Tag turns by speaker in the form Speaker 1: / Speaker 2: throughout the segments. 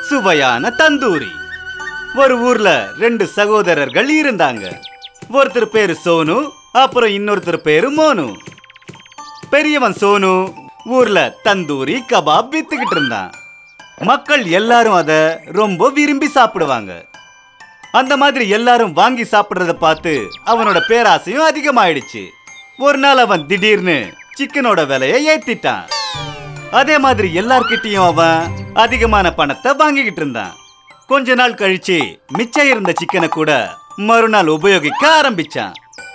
Speaker 1: சுவையான தந்தூரி ஒரு ஊர்ல ரெண்டு சகோதரர்கள் இருந்தாங்க ஒருத்தர் பேரு சோனு அப்புறம் இன்னொருத்தர் பேரு மோனு பெரியவன் சோனு ஊர்ல தந்தூரி கபாப் வித்துக்கிட்டு இருந்தான் மக்கள் எல்லாரும் அத ரொம்ப விரும்பி சாப்பிடுவாங்க அந்த மாதிரி எல்லாரும் வாங்கி சாப்பிடுறத பார்த்து அவனோட பேராசையும் அதிகமாயிடுச்சு ஒரு நாள் அவன் திடீர்னு சிக்கனோட விலையை ஏத்திட்டான் அதே மாதிரி எல்லார்கிட்டயும் அவன் அதிகமான பணத்தை வாங்கிக்கிட்டு இருந்தான் கொஞ்ச நாள் கழிச்சு மிச்சம் இருந்த சிக்கனை கூட மறுநாள் உபயோகிக்க ஆரம்பிச்சான்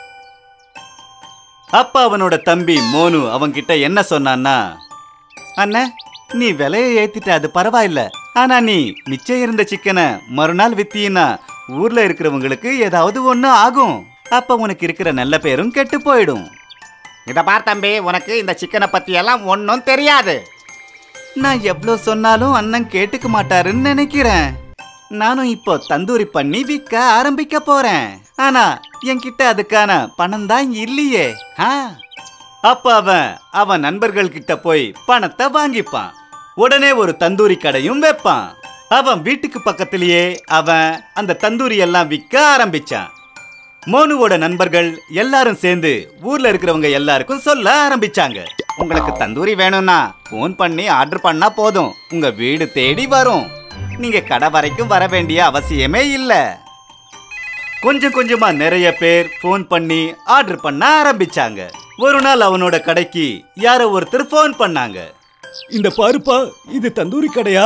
Speaker 1: அப்ப அவனோட தம்பி மோனு அவன்கிட்ட என்ன சொன்னான்னா அண்ணே நீ விலையை ஏத்திட்ட அது பரவாயில்ல ஆனா நீ மிச்சம் இருந்த சிக்கனை மறுநாள் வித்தீன்னா ஊர்ல இருக்கிறவங்களுக்கு ஏதாவது ஒண்ணு ஆகும் அப்ப உனக்கு இருக்கிற நல்ல பேரும் கெட்டு போயிடும்
Speaker 2: இத பார் தம்பி உனக்கு இந்த சிக்கனை பத்தி எல்லாம் ஒன்றும் தெரியாது
Speaker 1: நான் எவ்வளோ சொன்னாலும் அண்ணன் கேட்டுக்க மாட்டாருன்னு நினைக்கிறேன் நானும் இப்போ தந்தூரி பண்ணி விற்க ஆரம்பிக்க போறேன் ஆனா என்கிட்ட அதுக்கான பணம் தான் இல்லையே ஆ. அப்ப அவன் அவன் நண்பர்கள் கிட்ட போய் பணத்தை வாங்கிப்பான் உடனே ஒரு தந்தூரி கடையும் வைப்பான் அவன் வீட்டுக்கு பக்கத்திலேயே அவன் அந்த தந்தூரி எல்லாம் விற்க ஆரம்பிச்சான் மோனுவோட நண்பர்கள் எல்லாரும் சேர்ந்து ஊர்ல இருக்கிறவங்க எல்லாருக்கும் சொல்ல ஆரம்பிச்சாங்க உங்களுக்கு தந்தூரி வேணும்னா ஃபோன் பண்ணி ஆர்டர் பண்ணா போதும் உங்க வீடு தேடி வரும் நீங்க கடை வரைக்கும் வர வேண்டிய அவசியமே இல்ல கொஞ்சம் கொஞ்சமா நிறைய பேர் ஃபோன் பண்ணி ஆர்டர் பண்ண ஆரம்பிச்சாங்க ஒரு நாள் அவனோட கடைக்கு யாரோ ஒருத்தர் ஃபோன் பண்ணாங்க
Speaker 3: இந்த பாருப்பா இது தந்தூரி கடையா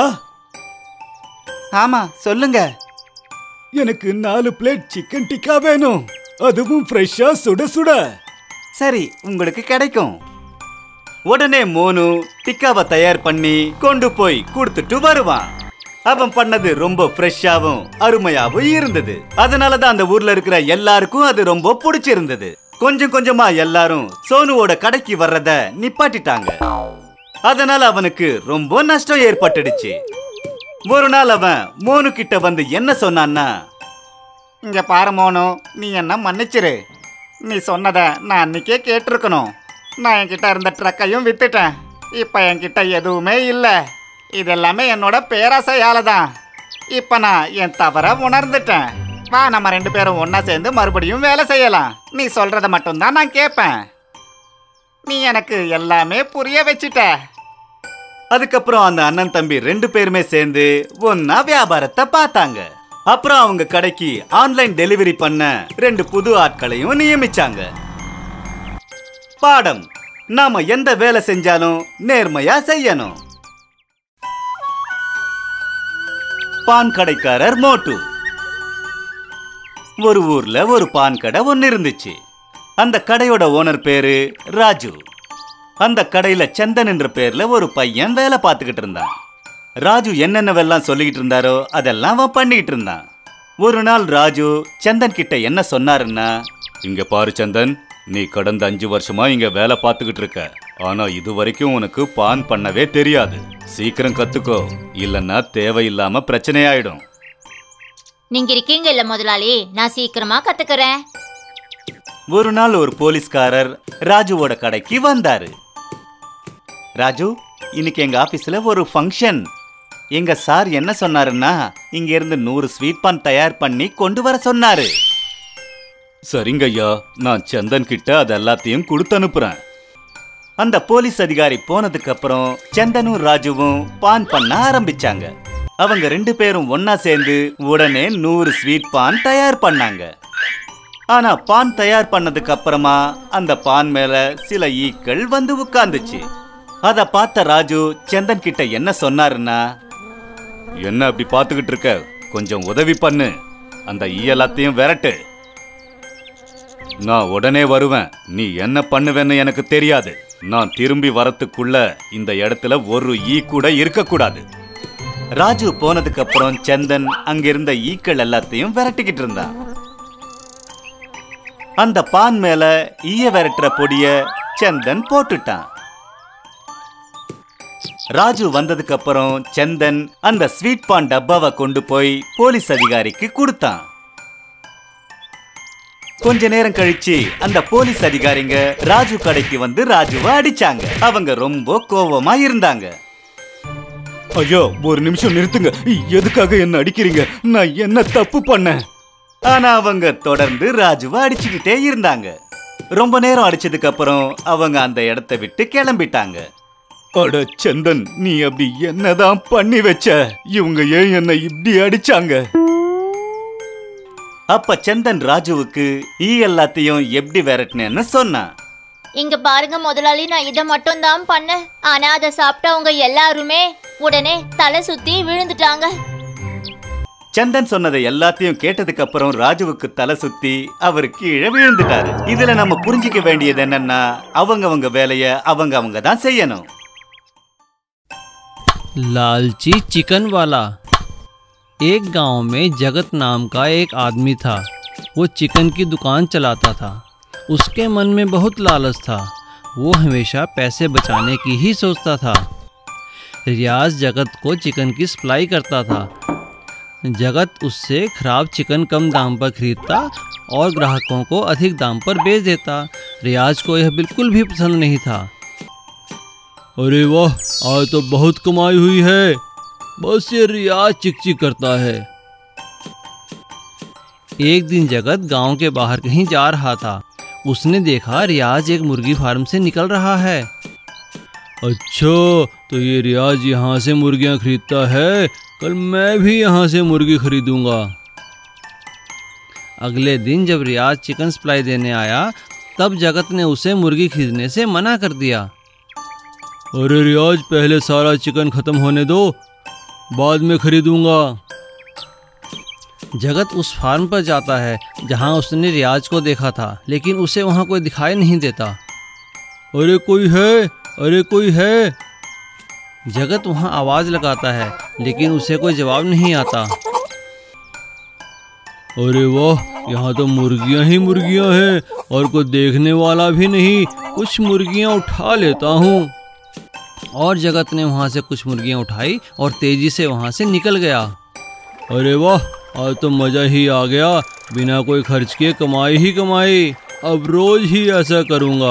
Speaker 1: ஆமா சொல்லுங்க
Speaker 3: எனக்கு நாலு பிளேட் சிக்கன் டிக்கா வேணும் அதுவும் ஃப்ரெஷ்ஷா சுட சுட
Speaker 1: சரி உங்களுக்கு கிடைக்கும் உடனே மோனு டிக்காவை தயார் பண்ணி கொண்டு போய் கொடுத்துட்டு வருவான் அவன் பண்ணது ரொம்ப ஃப்ரெஷ்ஷாவும் அருமையாவும் இருந்தது அதனால தான் அந்த ஊர்ல இருக்கிற எல்லாருக்கும் அது ரொம்ப பிடிச்சிருந்தது கொஞ்சம் கொஞ்சமா எல்லாரும் சோனுவோட கடைக்கு வர்றத நிப்பாட்டிட்டாங்க அதனால அவனுக்கு ரொம்ப நஷ்டம் ஏற்பட்டுடுச்சு ஒரு நாள் அவன் மோனு கிட்ட வந்து என்ன சொன்னான்னா
Speaker 2: இங்க பாரு மோனு நீ என்ன மன்னிச்சிரு நீ சொன்னதை நான் அன்னைக்கே கேட்டிருக்கணும் நான் என்கிட்ட இருந்த ட்ரக்கையும் வித்துட்டேன் இப்போ என்கிட்ட எதுவுமே இல்லை இது எல்லாமே என்னோட பேராசையால தான் இப்போ நான் என் தவற உணர்ந்துட்டேன் வா நம்ம ரெண்டு பேரும் ஒன்றா சேர்ந்து மறுபடியும் வேலை செய்யலாம் நீ சொல்றத மட்டும்தான் நான் கேட்பேன் நீ எனக்கு எல்லாமே புரிய வச்சிட்ட
Speaker 1: அதுக்கப்புறம் அந்த அண்ணன் தம்பி ரெண்டு பேருமே சேர்ந்து ஒன்னா வியாபாரத்தை பார்த்தாங்க அப்புறம் அவங்க கடைக்கு ஆன்லைன் டெலிவரி பண்ண ரெண்டு புது ஆட்களையும் நியமிச்சாங்க பாடம் நாம எந்த வேலை செஞ்சாலும் நேர்மையா செய்யணும் பான் கடைக்காரர் மோட்டு ஒரு ஊர்ல ஒரு பான் கடை ஒன்னு இருந்துச்சு அந்த கடையோட ஓனர் பேரு ராஜு அந்த கடையில சந்தன் என்ற பேர்ல ஒரு பையன் வேலை பார்த்துக்கிட்டு இருந்தான் ராஜு என்னென்னவெல்லாம் சொல்லிக்கிட்டு இருந்தாரோ அதெல்லாம் அவன் பண்ணிக்கிட்டு இருந்தான் ஒரு நாள் ராஜு சந்தன் கிட்ட என்ன சொன்னாருன்னா இங்க பாரு சந்தன் நீ கடந்த அஞ்சு வருஷமா இங்க வேலை பார்த்துக்கிட்டு இருக்க ஆனா இது வரைக்கும் உனக்கு பான் பண்ணவே தெரியாது சீக்கிரம் கத்துக்கோ இல்லைன்னா தேவையில்லாம பிரச்சனையாயிடும்
Speaker 4: நீங்க இருக்கீங்க இல்ல முதலாளி நான் சீக்கிரமா கத்துக்கிறேன்
Speaker 1: ஒரு நாள் ஒரு போலீஸ்காரர் ராஜுவோட கடைக்கு வந்தாரு ராஜு இன்னைக்கு எங்க ஆபீஸ்ல ஒரு ஃபங்க்ஷன் எங்க சார் என்ன சொன்னாருன்னா இங்க இருந்து நூறு ஸ்வீட் பான் தயார் பண்ணி கொண்டு வர சொன்னாரு சரிங்க ஐயா நான் சந்தன் கிட்ட அது எல்லாத்தையும் கொடுத்து அனுப்புறேன் அந்த போலீஸ் அதிகாரி போனதுக்கு அப்புறம் சந்தனும் ராஜுவும் பான் பண்ண ஆரம்பிச்சாங்க அவங்க ரெண்டு பேரும் ஒன்னா சேர்ந்து உடனே நூறு ஸ்வீட் பான் தயார் பண்ணாங்க ஆனா பான் தயார் பண்ணதுக்கு அப்புறமா அந்த பான் மேல சில ஈக்கள் வந்து உட்கார்ந்துச்சு அத பார்த்த ராஜு சந்தன் கிட்ட என்ன சொன்னாருன்னா என்ன அப்படி பார்த்துக்கிட்டு இருக்க கொஞ்சம் உதவி பண்ணு அந்த ஈ எல்லாத்தையும் விரட்டு நான் உடனே வருவேன் நீ என்ன பண்ணுவேன்னு எனக்கு தெரியாது நான் திரும்பி வரத்துக்குள்ள இந்த இடத்துல ஒரு ஈ கூட இருக்கக்கூடாது ராஜு போனதுக்கு அப்புறம் சந்தன் அங்கிருந்த ஈக்கள் எல்லாத்தையும் விரட்டிக்கிட்டு இருந்தான் அந்த பான் மேல ஈய விரட்டுற பொடிய சந்தன் போட்டுட்டான் ராஜு வந்ததுக்கு அப்புறம் சந்தன் அந்த ஸ்வீட் பான் டப்பாவை கொண்டு போய் போலீஸ் அதிகாரிக்கு கொடுத்தான் கொஞ்ச நேரம் கழிச்சு அந்த போலீஸ் அதிகாரிங்க ராஜு கடைக்கு வந்து ராஜுவை அடிச்சாங்க அவங்க ரொம்ப கோவமா இருந்தாங்க
Speaker 3: ஐயோ ஒரு நிமிஷம் நிறுத்துங்க எதுக்காக என்ன அடிக்கிறீங்க நான் என்ன தப்பு பண்ணேன்
Speaker 1: ஆனா அவங்க தொடர்ந்து ராஜுவை அடிச்சுக்கிட்டே இருந்தாங்க ரொம்ப நேரம் அடிச்சதுக்கு அப்புறம் அவங்க அந்த இடத்த விட்டு கிளம்பிட்டாங்க
Speaker 3: அட சந்தன் நீ அப்படி என்னதான் பண்ணி வச்ச இவங்க ஏன் என்ன இப்படி அடிச்சாங்க
Speaker 1: அப்ப சந்தன் ராஜுவுக்கு ஈ எல்லாத்தையும் எப்படி விரட்டினேன்னு சொன்னான்
Speaker 4: இங்க பாருங்க முதலாளி நான் இதை மட்டும் தான் பண்ணேன் ஆனா அதை சாப்பிட்டவங்க எல்லாருமே உடனே தலை சுத்தி விழுந்துட்டாங்க
Speaker 1: சந்தன் சொன்னதை எல்லாத்தையும் கேட்டதுக்கு அப்புறம் ராஜுவுக்கு தலை சுத்தி அவர் கீழே விழுந்துட்டாரு இதுல நம்ம புரிஞ்சுக்க வேண்டியது என்னன்னா அவங்க அவங்க வேலைய அவங்க அவங்க தான் செய்யணும்
Speaker 5: लालची चिकन वाला एक गांव में जगत नाम का एक आदमी था वो चिकन की दुकान चलाता था उसके मन में बहुत लालच था वो हमेशा पैसे बचाने की ही सोचता था रियाज जगत को चिकन की सप्लाई करता था जगत उससे खराब चिकन कम दाम पर खरीदता और ग्राहकों को अधिक दाम पर बेच देता रियाज को यह बिल्कुल भी पसंद नहीं था अरे वाह आज तो बहुत कमाई हुई है बस ये रियाज चिक चिक करता है एक दिन जगत गांव के बाहर कहीं जा रहा था उसने देखा रियाज एक मुर्गी फार्म से निकल रहा है अच्छा तो ये रियाज यहाँ से मुर्गियाँ खरीदता है कल मैं भी यहाँ से मुर्गी खरीदूंगा अगले दिन जब रियाज चिकन सप्लाई देने आया तब जगत ने उसे मुर्गी खरीदने से मना कर दिया अरे रियाज पहले सारा चिकन खत्म होने दो बाद में खरीदूंगा जगत उस फार्म पर जाता है जहां उसने रियाज को देखा था लेकिन उसे वहां कोई दिखाई नहीं देता अरे कोई है अरे कोई है जगत वहां आवाज लगाता है लेकिन उसे कोई जवाब नहीं आता अरे वाह यहाँ तो मुर्गियाँ ही मुर्गियाँ हैं और कोई देखने वाला भी नहीं कुछ मुर्गियाँ उठा लेता हूँ और जगत ने वहाँ से कुछ मुर्गियाँ उठाई और तेजी से वहाँ से निकल गया अरे वाह आज तो मज़ा ही आ गया बिना कोई खर्च किए कमाई ही कमाई अब रोज ही ऐसा करूँगा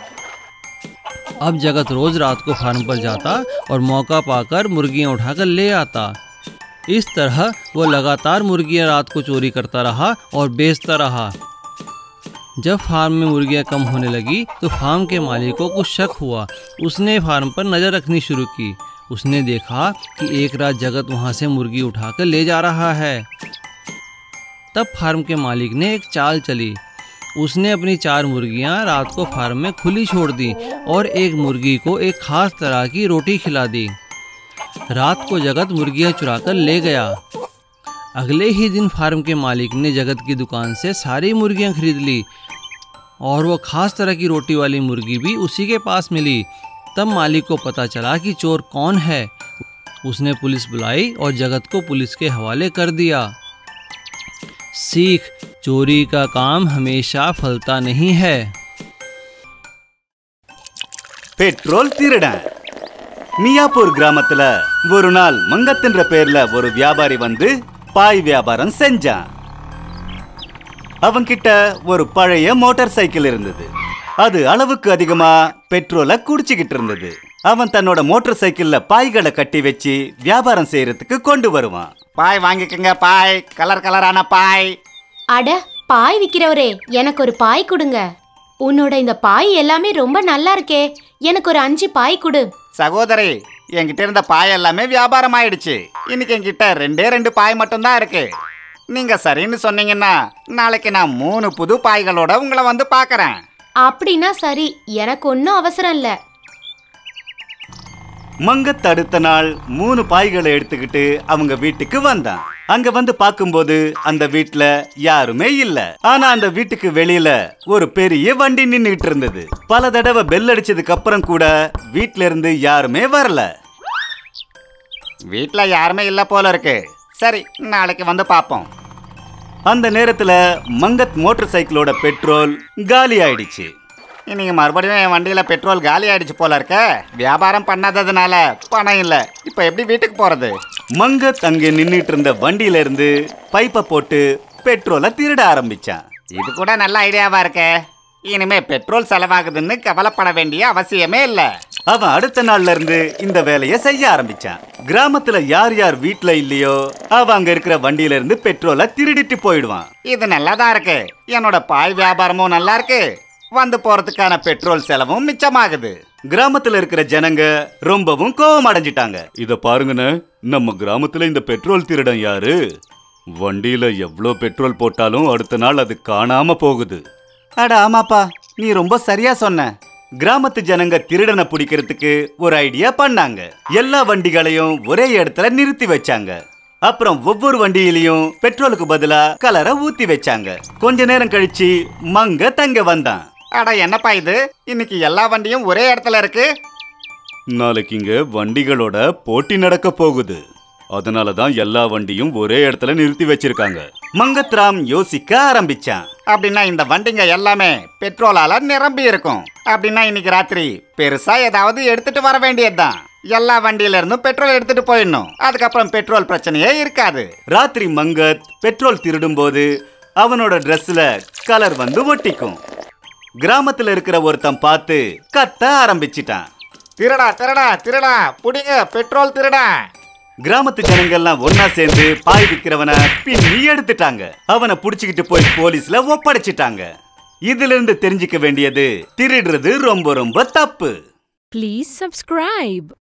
Speaker 5: अब जगत रोज रात को फार्म पर जाता और मौका पाकर मुर्गियाँ उठाकर ले आता इस तरह वो लगातार मुर्गियाँ रात को चोरी करता रहा और बेचता रहा जब फार्म में मुर्गियाँ कम होने लगी तो फार्म के मालिक को कुछ शक हुआ उसने फार्म पर नज़र रखनी शुरू की उसने देखा कि एक रात जगत वहाँ से मुर्गी उठाकर ले जा रहा है तब फार्म के मालिक ने एक चाल चली उसने अपनी चार मुर्गियाँ रात को फार्म में खुली छोड़ दी और एक मुर्गी को एक खास तरह की रोटी खिला दी रात को जगत मुर्गियाँ चुराकर ले गया अगले ही दिन फार्म के मालिक ने जगत की दुकान से सारी मुर्गियां खरीद ली और वो खास तरह की रोटी वाली मुर्गी भी उसी के पास मिली तब मालिक को पता चला कि चोर कौन है उसने पुलिस बुलाई और जगत को पुलिस के हवाले कर दिया सीख चोरी का काम हमेशा फलता नहीं है
Speaker 1: பெட்ரோல் திருடன் மியாப்பூர் கிராமத்துல ஒரு நாள் மங்கத்ன்ற பேர்ல ஒரு வியாபாரி வந்து பாய் வியாபாரம் செஞ்சான் அவன்கிட்ட ஒரு பழைய மோட்டார் சைக்கிள் இருந்தது அது அளவுக்கு அதிகமா பெட்ரோலை குடிச்சுக்கிட்டு இருந்தது அவன் தன்னோட மோட்டார் சைக்கிள்ல பாய்களை கட்டி வச்சு வியாபாரம் செய்யறதுக்கு கொண்டு வருவான்
Speaker 2: பாய் வாங்கிக்கோங்க பாய் கலர் கலரான பாய்
Speaker 6: அட பாய் விக்கிறவரே எனக்கு ஒரு பாய் கொடுங்க உன்னோட இந்த பாய் எல்லாமே ரொம்ப நல்லா இருக்கே எனக்கு ஒரு அஞ்சு பாய் கொடு
Speaker 2: சகோதரி என்கிட்ட இருந்த பாய் எல்லாமே வியாபாரம் ஆயிடுச்சு இன்னைக்கு என்கிட்ட ரெண்டே ரெண்டு பாய் மட்டும்தான் இருக்கு நீங்க சரின்னு சொன்னீங்கன்னா நாளைக்கு நான் மூணு புது பாய்களோட உங்களை வந்து பார்க்கறேன்
Speaker 6: அப்படின்னா சரி எனக்கு ஒன்றும் அவசரம் இல்லை
Speaker 1: மங்கத் அடுத்த நாள் மூணு பாய்களை எடுத்துக்கிட்டு அவங்க வீட்டுக்கு வந்தான் அங்க வந்து பார்க்கும்போது அந்த வீட்ல யாருமே இல்ல ஆனா அந்த வீட்டுக்கு வெளியில ஒரு பெரிய வண்டி நின்னுட்டு இருந்தது பல தடவை பெல் அடிச்சதுக்கு அப்புறம் கூட வீட்ல இருந்து யாருமே வரல
Speaker 2: வீட்டில் யாருமே இல்லை போல இருக்கு சரி நாளைக்கு வந்து பார்ப்போம்
Speaker 1: அந்த நேரத்துல மங்கத் மோட்டார் சைக்கிளோட பெட்ரோல் காலி ஆயிடுச்சு
Speaker 2: இன்னைக்கு மறுபடியும் என் வண்டியில் பெட்ரோல் காலி ஆயிடுச்சு போல இருக்க வியாபாரம் பண்ணாததுனால பணம் இல்லை இப்போ எப்படி வீட்டுக்கு போகிறது
Speaker 1: மங்கத் அங்கே நின்னுட்டு இருந்த வண்டியில இருந்து பைப்பை போட்டு பெட்ரோலை திருட ஆரம்பிச்சான்
Speaker 2: இது கூட நல்ல ஐடியாவா இருக்கே இனிமே பெட்ரோல் செலவாகுதுன்னு கவலைப்பட வேண்டிய அவசியமே இல்லை
Speaker 1: அவன் அடுத்த நாள்ல இருந்து இந்த வேலைய செய்ய ஆரம்பிச்சான் கிராமத்துல யார் யார் வீட்ல இல்லையோ அவன் அங்க இருக்கிற வண்டியில இருந்து பெட்ரோலை திருடிட்டு போயிடுவான்
Speaker 2: இது நல்லா தான் இருக்கு என்னோட பாய் வியாபாரமும் நல்லா இருக்கு வந்து போறதுக்கான பெட்ரோல் செலவும் மிச்சமாகுது
Speaker 1: கிராமத்துல இருக்கிற ஜனங்க ரொம்பவும் கோவம் அடைஞ்சிட்டாங்க இத பாருங்கண்ணே நம்ம கிராமத்துல இந்த பெட்ரோல் திருடன் யாரு வண்டியில எவ்வளோ பெட்ரோல் போட்டாலும் அடுத்த நாள் அது காணாம போகுது அட ஆமாப்பா நீ ரொம்ப சரியா சொன்ன கிராமத்து ஜனங்க திருடனை பிடிக்கிறதுக்கு ஒரு ஐடியா பண்ணாங்க எல்லா வண்டிகளையும் ஒரே இடத்துல நிறுத்தி வச்சாங்க அப்புறம் ஒவ்வொரு வண்டியிலையும் பெட்ரோலுக்கு பதிலா கலரை ஊத்தி வச்சாங்க கொஞ்ச நேரம் கழிச்சு மங்க தங்க வந்தான்
Speaker 2: அட என்னப்பா இது இன்னைக்கு எல்லா வண்டியும் ஒரே இடத்துல இருக்கு
Speaker 1: நாளைக்கு இங்க வண்டிகளோட போட்டி நடக்க போகுது அதனால தான் எல்லா வண்டியும் ஒரே இடத்துல நிறுத்தி வச்சிருக்காங்க மங்கத்ராம் யோசிக்க ஆரம்பிச்சான்
Speaker 2: அப்படின்னா இந்த வண்டிங்க எல்லாமே பெட்ரோலால நிரம்பி இருக்கும் அப்படின்னா இன்னைக்கு ராத்திரி பெருசா ஏதாவது எடுத்துட்டு வர வேண்டியதுதான் எல்லா வண்டியில இருந்தும் பெட்ரோல் எடுத்துட்டு போயிடணும் அதுக்கப்புறம் பெட்ரோல் பிரச்சனையே இருக்காது
Speaker 1: ராத்திரி மங்கத் பெட்ரோல் திருடும்போது அவனோட Dressல கலர் வந்து ஒட்டிக்கும் கிராமத்துல இருக்கிற ஒருத்தன் பார்த்து கத்த ஆரம்பிச்சிட்டான்
Speaker 2: திருடா திருடா திருடா புடிங்க பெட்ரோல் திருடா
Speaker 1: கிராமத்து ஜனங்கள்லாம் ஒன்னா சேர்ந்து பாய் விக்கிறவனை பின்னி எடுத்துட்டாங்க அவனை புடிச்சுக்கிட்டு போய் போலீஸ்ல ஒப்படைச்சிட்டாங்க இதுல இருந்து தெரிஞ்சுக்க வேண்டியது திருடுறது ரொம்ப ரொம்ப தப்பு
Speaker 7: Please subscribe.